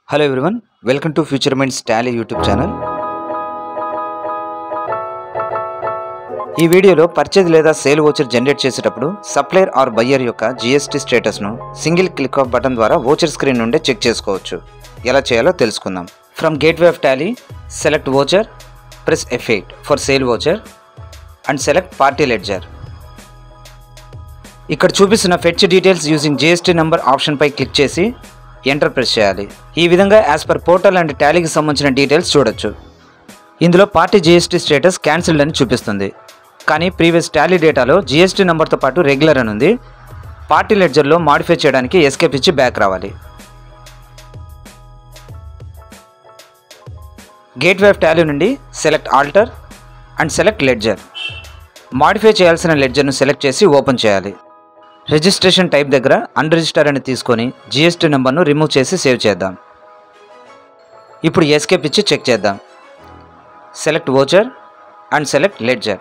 hello everyone welcome to Future Minds Tally YouTube channel ఈ వీడియోలో purchase లేదా sale voucher generate చేసేటప్పుడు supplier or buyer యొక్క GST స్టేటస్ను సింగిల్ క్లిక్ ఆఫ్ బటన్ ద్వారా ఓచర్ స్క్రీన్ నుండే చెక్ చేసుకోవచ్చు ఎలా చేయాలో తెలుసుకుందాం from gateway of Tally select voucher press F eight for sale voucher and select party ledger ఇక్కడ చూపిస్తున్న fetch details using GST number ఆప్షన్పై క్లిక్ చేసి ఎంటర్ ప్రెస్ చేయాలి ఈ విధంగా యాజ్ పర్ పోర్టల్ అండ్ టాలీకి సంబంధించిన డీటెయిల్స్ చూడొచ్చు ఇందులో పార్టీ జిఎస్టీ స్టేటస్ క్యాన్సిల్డ్ అని చూపిస్తుంది కానీ ప్రీవియస్ టాలీ డేటాలో జిఎస్టీ నెంబర్తో పాటు రెగ్యులర్ అని ఉంది పార్టీ లెడ్జర్లో మాడిఫై చేయడానికి ఎస్కేప్ ఇచ్చి బ్యాక్ రావాలి గేట్వే ఆఫ్ టాలీ నుండి select alter and select ledger modify చేయాల్సిన లెడ్జర్ను సెలెక్ట్ చేసి ఓపెన్ చేయాలి రిజిస్ట్రేషన్ టైప్ దగ్గర అన్రిజిస్టర్ అని తీసుకొని జిఎస్టీ నెంబర్ను రిమూవ్ చేసి సేవ్ చేద్దాం ఇప్పుడు ఎస్కేప్ ఇచ్చి చెక్ చేద్దాం select voucher and select ledger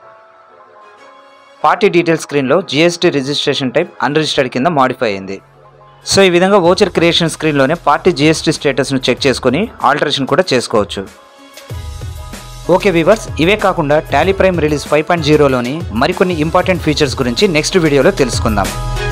party detail స్క్రీన్లో జిఎస్టీ రిజిస్ట్రేషన్ టైప్ అన్రిజిస్టర్డ్ కింద మాడిఫై అయింది సో ఈ విధంగా ఓచర్ క్రియేషన్ స్క్రీన్లోనే పార్టీ జిఎస్టీ స్టేటస్ను చెక్ చేసుకొని ఆల్టరేషన్ కూడా చేసుకోవచ్చు ఓకే వీవర్స్ ఇవే కాకుండా Tally Prime release five point జీరోలోని మరికొన్ని ఇంపార్టెంట్ ఫీచర్స్ గురించి నెక్స్ట్ వీడియోలో తెలుసుకుందాం